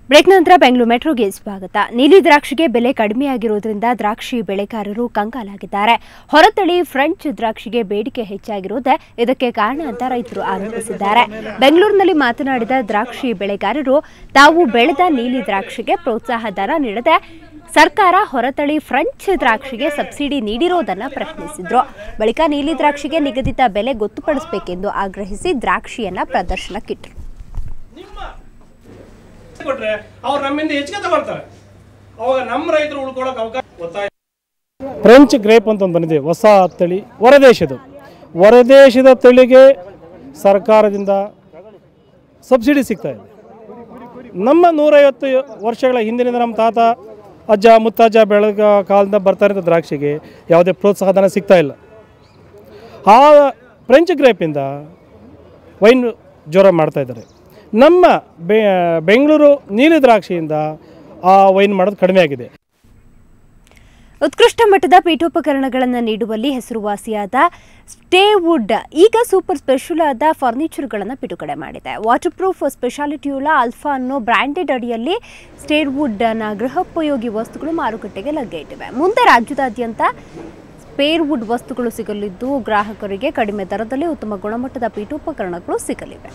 break ನಂತರ ಬೆಂಗಳೂರು ಮೆಟ್ರೋಗೆ ಸ್ವಾಗತ ನೀಲಿ ದ್ರಾಕ್ಷಿಗೆ ಬೆಲೆ ಕಡಿಮೆಯಾಗಿರುವುದರಿಂದ ದ್ರಾಕ್ಷಿ ಬೆಳೆಗಾರರು ಕಂಗಾಲಾಗಿದ್ದಾರೆ ಹೊರತಳಿ ಫ್ರೆಂಚ್ ದ್ರಾಕ್ಷಿಗೆ ಬೇಡಿಕೆ ಹೆಚ್ಚಾಗಿರುವುದೇ ಇದಕ್ಕೆ ಕಾರಣ ಅಂತ ರೈತರು ಆರೋಪಿಸಿದ್ದಾರೆ ಬೆಂಗಳೂರಿನಲ್ಲಿ ಮಾತನಾಡಿದ ದ್ರಾಕ್ಷಿ ಬೆಳೆಗಾರರು ತಾವು ಬೆಳೆದ ನೀಲಿ ದ್ರಾಕ್ಷಿಗೆ ಪ್ರೋತ್ಸಾಹ ದರ ನೀಡದೆ ಸರ್ಕಾರ ಹೊರತಳಿ ಫ್ರೆಂಚ್ ದ್ರಾಕ್ಷಿಗೆ ಸಬ್ಸಿಡಿ ನೀಡಿರೋದನ್ನ ಪ್ರಶ್ನಿಸಿದ್ರು ಬಳಿಕ ನೀಲಿ ದ್ರಾಕ್ಷಿಗೆ ನಿಗದಿತ ಬೆಲೆ ಗೊತ್ತುಪಡಿಸಬೇಕೆಂದು ಆಗ್ರಹಿಸಿ ದ್ರಾಕ್ಷಿಯನ್ನ ಪ್ರದರ್ಶನಕ್ಕಿಟ್ಟರು ಕೊಟ್ರೆ ಅವ್ರು ನಮ್ಮಿಂದ ಹೆಚ್ಚಿಗೆ ತಗೊಳ್ತಾರೆ ಅವಾಗ ನಮ್ಮ ರೈತರು ಉಳ್ಕೊಳಕ್ ಅವಕಾಶ ಗೊತ್ತಾಯ್ತು ಫ್ರೆಂಚ್ ಗ್ರೇಪ್ ಅಂತ ಒಂದು ಬಂದಿದೆ ಹೊಸ ತಳಿ ಹೊರದೇಶದ ಹೊರದೇಶದ ತಳಿಗೆ ಸರ್ಕಾರದಿಂದ ಸಬ್ಸಿಡಿ ಸಿಗ್ತಾ ಇದೆ ನಮ್ಮ ನೂರೈವತ್ತು ವರ್ಷಗಳ ಹಿಂದಿನಿಂದ ನಮ್ಮ ತಾತ ಅಜ್ಜ ಮುತ್ತಜ್ಜ ಬೆಳಗ ಕಾಲದಿಂದ ಬರ್ತಾ ಇರೋ ದ್ರಾಕ್ಷಿಗೆ ಯಾವುದೇ ಪ್ರೋತ್ಸಾಹಧನ ಸಿಗ್ತಾ ಇಲ್ಲ ಆ ಫ್ರೆಂಚ್ ಗ್ರೇಪಿಂದ ವೈನ್ ಜೋರ ಮಾಡ್ತಾ ಇದ್ದಾರೆ ನಮ್ಮ ಬೆ ಬೆಂಗಳೂರು ನೀಲಿ ದ್ರಾಕ್ಷಿಯಿಂದ ಆ ವೈನ್ ಮಾಡೋದು ಕಡಿಮೆ ಆಗಿದೆ ಉತ್ಕೃಷ್ಟ ಮಟ್ಟದ ಪೀಠೋಪಕರಣಗಳನ್ನು ನೀಡುವಲ್ಲಿ ಹೆಸರುವಾಸಿಯಾದ ಸ್ಟೇವುಡ್ ಈಗ ಸೂಪರ್ ಸ್ಪೆಷಲ್ ಆದ ಫರ್ನಿಚರ್ಗಳನ್ನು ಬಿಡುಗಡೆ ಮಾಡಿದೆ ವಾಟರ್ ಪ್ರೂಫ್ ಸ್ಪೆಷಾಲಿಟಿಯುಳ್ಳ ಆಲ್ಫಾ ಅನ್ನೋ ಬ್ರ್ಯಾಂಡೆಡ್ ಅಡಿಯಲ್ಲಿ ಸ್ಟೇರ್ವುಡ್ನ ಗೃಹೋಪಯೋಗಿ ವಸ್ತುಗಳು ಮಾರುಕಟ್ಟೆಗೆ ಲಗ್ಗೆ ಇಟ್ಟಿವೆ ಮುಂದೆ ರಾಜ್ಯದಾದ್ಯಂತ ಸ್ಪೇರ್ವುಡ್ ವಸ್ತುಗಳು ಸಿಗಲಿದ್ದು ಗ್ರಾಹಕರಿಗೆ ಕಡಿಮೆ ದರದಲ್ಲಿ ಉತ್ತಮ ಗುಣಮಟ್ಟದ ಪೀಠೋಪಕರಣಗಳು ಸಿಗಲಿವೆ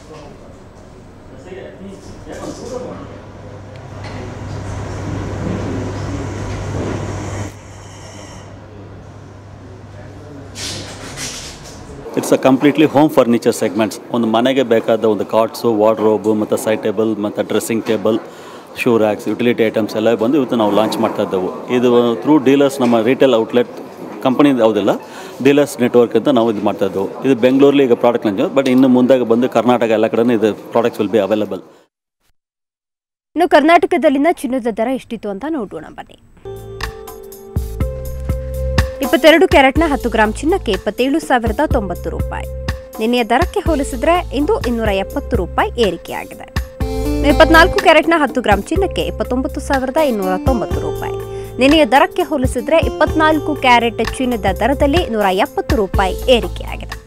it's a completely home furniture segments ಒಂದು ಮನೆಗೆ ಬೇಕಾದ ಒಂದು ಕಾಟ್ಸು ವಾರ್ಡ್ರೋಬು ಮತ್ತು ಸೈಡ್ ಟೇಬಲ್ ಮತ್ತು dressing table shoe racks utility items ಎಲ್ಲ ಬಂದು ಇವತ್ತು ನಾವು ಲಾಂಚ್ ಮಾಡ್ತಾ ಇದ್ದೆವು ಇದು ಥ್ರೂ ಡೀಲರ್ಸ್ ನಮ್ಮ ರಿಟೇಲ್ ಔಟ್ಲೆಟ್ ಕಂಪನಿ ಯಾವುದಿಲ್ಲ ಡೀಲರ್ಸ್ ನೆಟ್ವರ್ಕ್ ಅಂತ ನಾವು ಇದು ಮಾಡ್ತಾ ಇದ್ದೆವು ಇದು ಬೆಂಗಳೂರಲ್ಲಿ ಈಗ ಪ್ರಾಡಕ್ಟ್ ಲಾಂಚ್ ಬಟ್ ಇನ್ನು ಮುಂದೆ ಬಂದು ಕರ್ನಾಟಕ ಎಲ್ಲ ಕಡೆ ಇದು ಪ್ರಾಡಕ್ಟ್ಸ್ ವಿಲ್ ಬಿ ಅವೈಲಬಲ್ ಇನ್ನು ಕರ್ನಾಟಕದಲ್ಲಿನ ಚಿನ್ನದ ದರ ಎಷ್ಟಿತ್ತು ಅಂತ ನೋಡೋಣ ಬನ್ನಿ ಇಪ್ಪತ್ತೆರಡು ಕ್ಯಾರೆಟ್ನ ಹತ್ತು ಗ್ರಾಂ ಚಿನ್ನಕ್ಕೆ ಇಪ್ಪತ್ತೇಳು ಸಾವಿರದ ತೊಂಬತ್ತು ರೂಪಾಯಿ ನಿನ್ನೆಯ ದರಕ್ಕೆ ಹೋಲಿಸಿದ್ರೆ ಇಂದು ಇನ್ನೂರ ಎಪ್ಪತ್ತು ರೂಪಾಯಿ ಏರಿಕೆಯಾಗಿದೆ ಇನ್ನು ಇಪ್ಪತ್ನಾಲ್ಕು ಕ್ಯಾರೆಟ್ನ ಹತ್ತು ಗ್ರಾಂ ಚಿನ್ನಕ್ಕೆ ಇಪ್ಪತ್ತೊಂಬತ್ತು ಸಾವಿರದ ಇನ್ನೂರ ತೊಂಬತ್ತು ರೂಪಾಯಿ ನಿನ್ನೆಯ ದರಕ್ಕೆ ಹೋಲಿಸಿದ್ರೆ ಇಪ್ಪತ್ನಾಲ್ಕು ಕ್ಯಾರೆಟ್ ಚಿನ್ನದ ದರದಲ್ಲಿ ನೂರ ಎಪ್ಪತ್ತು ರೂಪಾಯಿ ಏರಿಕೆಯಾಗಿದೆ